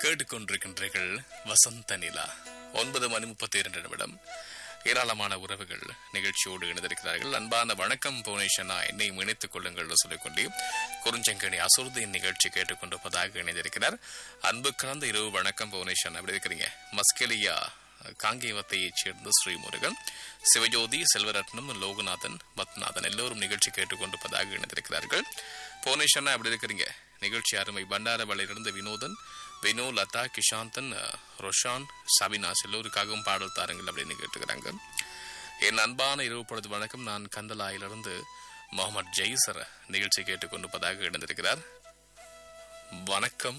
கேட்டுக்கொண்டிருக்கின்றீர்கள் வசந்த நிலா ஒன்பது மணி முப்பத்தி இரண்டு நிமிடம் ஏராளமான உறவுகள் நிகழ்ச்சியோடு இணைந்திருக்கிறார்கள் அன்பான வணக்கம் புவனேஷனா என்னை இணைத்துக் கொள்ளுங்கள் சொல்லிக்கொண்டு குறிஞ்சங்கணி அசுர்தீன் நிகழ்ச்சி கேட்டுக்கொண்டிருப்பதாக இணைந்திருக்கிறார் அன்பு கலந்த இரவு வணக்கம் புவனேஷன் எப்படி இருக்கிறீங்க மஸ்கெலியா காங்கேயத்தைச் சேர்ந்த ஸ்ரீமுருகன் சிவஜோதி செல்வரத்னம் லோகநாதன் பத்நாதன் எல்லோரும் நிகழ்ச்சி கேட்டுக்கொண்டிருப்பதாக இணைந்திருக்கிறார்கள் புவனேஷனா எப்படி இருக்கிறீங்க நிகழ்ச்சி அருமை பண்டாரவளையிலிருந்து வினோதன் வினோ லதா கிஷாந்தன் அஹ், ரொஷான் சபினாஸ் எல்லோருக்காகவும் பாடல் தாருங்கள் அப்படின்னு கேட்டுக்கிறாங்க என் அன்பான இரவு பொழுது வணக்கம் நான் கந்தலாயிலிருந்து முகமது ஜெய்சர் நிகழ்ச்சி கேட்டுக்கொண்டிருப்பதாக இணைந்திருக்கிறார் வணக்கம்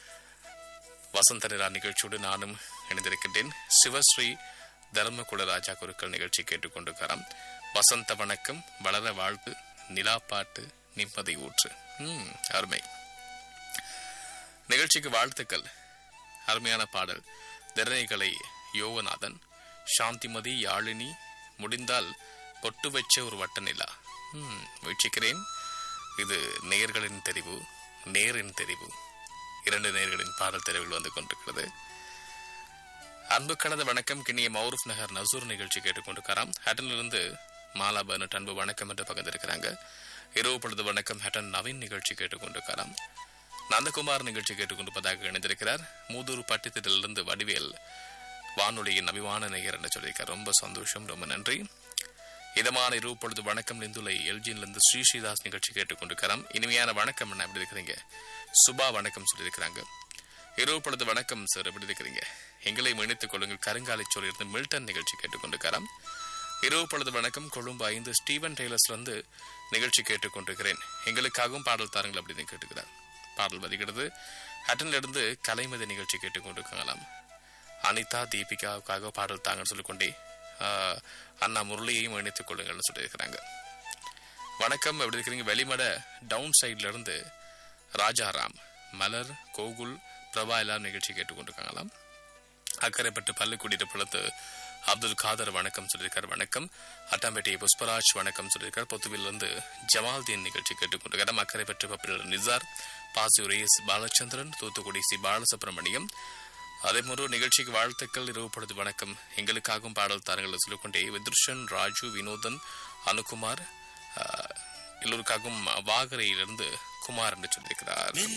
வசந்த நிலா நிகழ்ச்சியோடு நானும் இணைந்திருக்கின்றேன் சிவஸ்ரீ தர்மகுல ராஜா குருக்கள் நிகழ்ச்சி கேட்டுக்கொண்டிருக்கிறார் வசந்த வணக்கம் வளர வாழ்த்து நிலா பாட்டு நிம்மதி ஊற்று ம், அருமை நிகழ்ச்சிக்கு வாழ்த்துக்கள் அருமையான பாடல் திறனைகளை யோகநாதன் சாந்திமதி யாழினி முடிந்தால் பொட்டு வச்ச ஒரு வட்ட நிலா ம், முயற்சிக்கிறேன் இது நேர்களின் தெரிவு நேரின் தெரிவு இரண்டு நேர்களின் பாடல் தெரிவுகள் வந்து கொண்டிருக்கிறது அன்பு கலந்த வணக்கம் கிண்ணிய மௌரூப் நகர் நசூர் நிகழ்ச்சி கேட்டுக்கொண்டிருக்கிறாம் ஹட்டனிலிருந்து மாலா பர்னட் அன்பு வணக்கம் என்று பகிர்ந்திருக்கிறாங்க இரவு பொழுது வணக்கம் ஹட்டன் நவீன் நிகழ்ச்சி கேட்டுக்கொண்டிருக்கிறாம் நந்தகுமார் நிகழ்ச்சி கேட்டுக்கொண்டிருப்பதாக இணைந்திருக்கிறார் மூதூர் பட்டித்திலிருந்து வடிவேல் வானொலியின் அபிமான நேயர் என்று சொல்லியிருக்கார் ரொம்ப சந்தோஷம் ரொம்ப நன்றி இதமான இரவு பொழுது வணக்கம் நிந்துலை எல்ஜியிலிருந்து ஸ்ரீ ஸ்ரீதாஸ் நிகழ்ச்சி கேட்டுக்கொண்டிருக்கிறோம் இனிமையான வணக்கம் என்ன எப்படி இருக்கிறீங்க சுபா வணக்கம் சொல்லியிருக்கிறாங்க இரவு பொழுது வணக்கம் சார் எப்படி இருக்கிறீங்க எங்களை இணைத்துக் கொள்ளுங்கள் கருங்காலைச்சோர் இருந்து மில்டன் நிகழ்ச்சி கேட்டுக்கொண்டிருக்கிறோம் இரவு பொழுது வணக்கம் கொழும்பு ஐந்து ஸ்டீவன் டெய்லர்ஸ்ல இருந்து நிகழ்ச்சி கேட்டுக்கொண்டிருக்கிறேன் எங்களுக்காகவும் பாடல் தாருங்கள் அப்படின்னு கேட்டுக்கிறார் பாடல் வருகிறது ஹட்டன்ல இருந்து கலைமதி நிகழ்ச்சி கேட்டுக்கொண்டிருக்கலாம் அனிதா தீபிகாவுக்காக பாடல் தாங்கன்னு சொல்லிக்கொண்டே ஆஹ், அண்ணா முரளியையும் இணைத்துக் கொள்ளுங்கள்னு சொல்லியிருக்கிறாங்க வணக்கம் எப்படி இருக்கிறீங்க வெளிமட டவுன் சைட்ல இருந்து ராஜாராம் மலர் கோகுல் பிரபா எல்லாம் நிகழ்ச்சி கேட்டுக்கொண்டிருக்காங்களாம் அக்கரைப்பட்டு பள்ளிக்குடியிட்ட பிளத்து அப்துல் காதர் வணக்கம் சொல்லியிருக்கார் வணக்கம் அட்டாம்பேட்டை புஷ்பராஜ் வணக்கம் சொல்லியிருக்கார் பொத்துவிலிருந்து ஜமால்தீன் நிகழ்ச்சி கேட்டுக்கொண்டிருக்கார் அக்கரைப்பட்டு பப்பில் நிசார் பாசூர் எஸ் பாலச்சந்திரன் தூத்துக்குடி சி பாலசுப்ரமணியம் அதே போன்று நிகழ்ச்சிக்கு வாழ்த்துக்கள் இரவு பொழுது வணக்கம் எங்களுக்காகவும் பாடல் தாரங்களை சொல்லிக்கொண்டே விதுர்ஷன் ராஜு வினோதன் அனுகுமார் ஆஹ், எல்லோருக்காகவும் வாகரையிலிருந்து குமார் என்று சொல்லியிருக்கிறார்